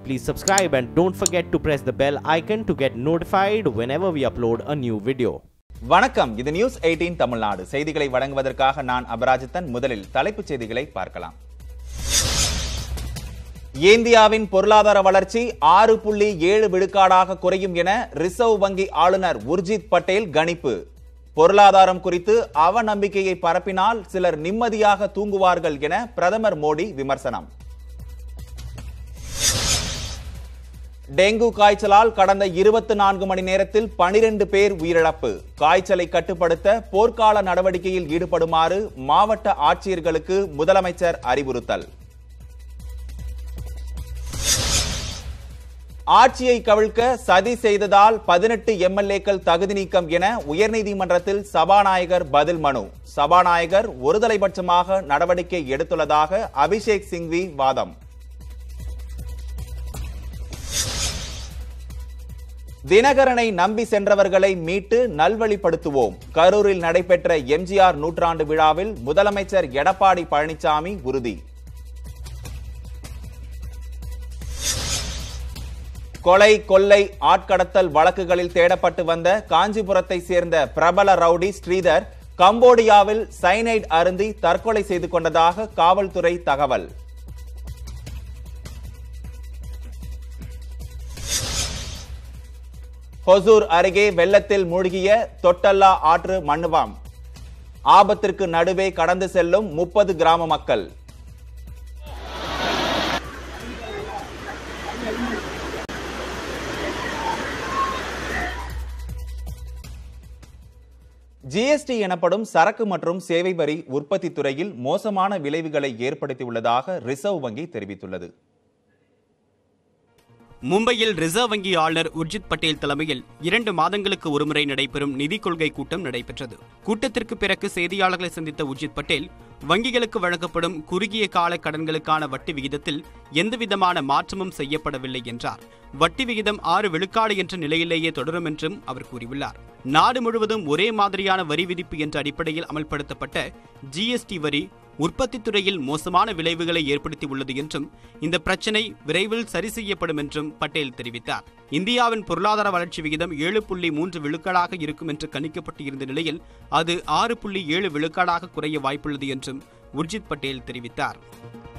Please subscribe and don't forget to press the bell icon to get notified whenever we upload a new video. வணக்கம் இது news 18 Tamil Nadu செய்திகளை வழங்குவதற்காக நான் அபராஜித்தன் முதலில் தலைப்புச் செய்திகளை பார்க்கலாம் இந்தியாவின் பொருளாதார வளர்ச்சி ஆறு புள்ளி ஏழு விழுக்காடாக குறையும் என ரிசர்வ் வங்கி ஆளுநர் உர்ஜித் பட்டேல் கணிப்பு பொருளாதாரம் குறித்து அவநம்பிக்கையை பரப்பினால் சிலர் நிம்மதியாக தூங்குவார்கள் என பிரதமர் மோடி விமர்சனம் டெங்கு காய்ச்சலால் கடந்த இருபத்தி நான்கு மணி நேரத்தில் பனிரெண்டு பேர் உயிரிழப்பு காய்ச்சலை கட்டுப்படுத்த போர்க்கால நடவடிக்கையில் ஈடுபடுமாறு மாவட்ட ஆட்சியர்களுக்கு முதலமைச்சர் அறிவுறுத்தல் ஆட்சியை கவிழ்க்க சதி செய்ததால் பதினெட்டு எம்எல்ஏக்கள் தகுதி நீக்கம் என உயர்நீதிமன்றத்தில் சபாநாயகர் பதில் மனு சபாநாயகர் ஒருதலைபட்சமாக நடவடிக்கை எடுத்துள்ளதாக அபிஷேக் சிங்வி வாதம் தினகரனை நம்பி சென்றவர்களை மீட்டு நல்வழிப்படுத்துவோம் கரூரில் நடைபெற்ற எம்ஜிஆர் நூற்றாண்டு விழாவில் முதலமைச்சர் எடப்பாடி பழனிசாமி உறுதி கொலை கொள்ளை ஆட்கடத்தல் வழக்குகளில் தேடப்பட்டு வந்த காஞ்சிபுரத்தை சேர்ந்த பிரபல ரவுடி ஸ்ரீதர் கம்போடியாவில் சைனைட் அருந்தி தற்கொலை செய்து கொண்டதாக காவல்துறை தகவல் ஹொசூர் அருகே வெள்ளத்தில் மூழ்கிய தொட்டல்லா ஆற்று மண்ணுவாம் ஆபத்திற்கு நடுவே கடந்து செல்லும் முப்பது கிராம மக்கள் ஜிஎஸ்டி எனப்படும் சரக்கு மற்றும் சேவை வரி உற்பத்தி துறையில் மோசமான விளைவுகளை ஏற்படுத்தியுள்ளதாக ரிசர்வ் வங்கி தெரிவித்துள்ளது மும்பையில் ரிசர்வ் வங்கி ஆளுநர் உர்ஜித் பட்டேல் தலைமையில் இரண்டு மாதங்களுக்கு ஒருமுறை நடைபெறும் நிதி கொள்கை கூட்டம் நடைபெற்றது கூட்டத்திற்கு பிறகு செய்தியாளர்களை சந்தித்த உர்ஜித் பட்டேல் வங்கிகளுக்கு வழங்கப்படும் குறுகிய கால கடன்களுக்கான வட்டி விகிதத்தில் எந்தவிதமான மாற்றமும் செய்யப்படவில்லை என்றார் வட்டி விகிதம் ஆறு விழுக்காடு என்ற நிலையிலேயே தொடரும் என்றும் அவர் கூறியுள்ளார் நாடு முழுவதும் ஒரே மாதிரியான வரி விதிப்பு என்ற அடிப்படையில் அமல்படுத்தப்பட்ட ஜிஎஸ்டி வரி உற்பத்தி துறையில் மோசமான விளைவுகளை ஏற்படுத்தியுள்ளது என்றும் இந்த பிரச்சினை விரைவில் சரி செய்யப்படும் என்றும் பட்டேல் தெரிவித்தார் இந்தியாவின் பொருளாதார வளர்ச்சி விகிதம் ஏழு புள்ளி மூன்று விழுக்காடாக இருக்கும் என்று கணிக்கப்பட்டு இருந்த நிலையில் அது ஆறு புள்ளி ஏழு விழுக்காடாக குறைய வாய்ப்புள்ளது என்றும் உர்ஜித் பட்டேல் தெரிவித்தார்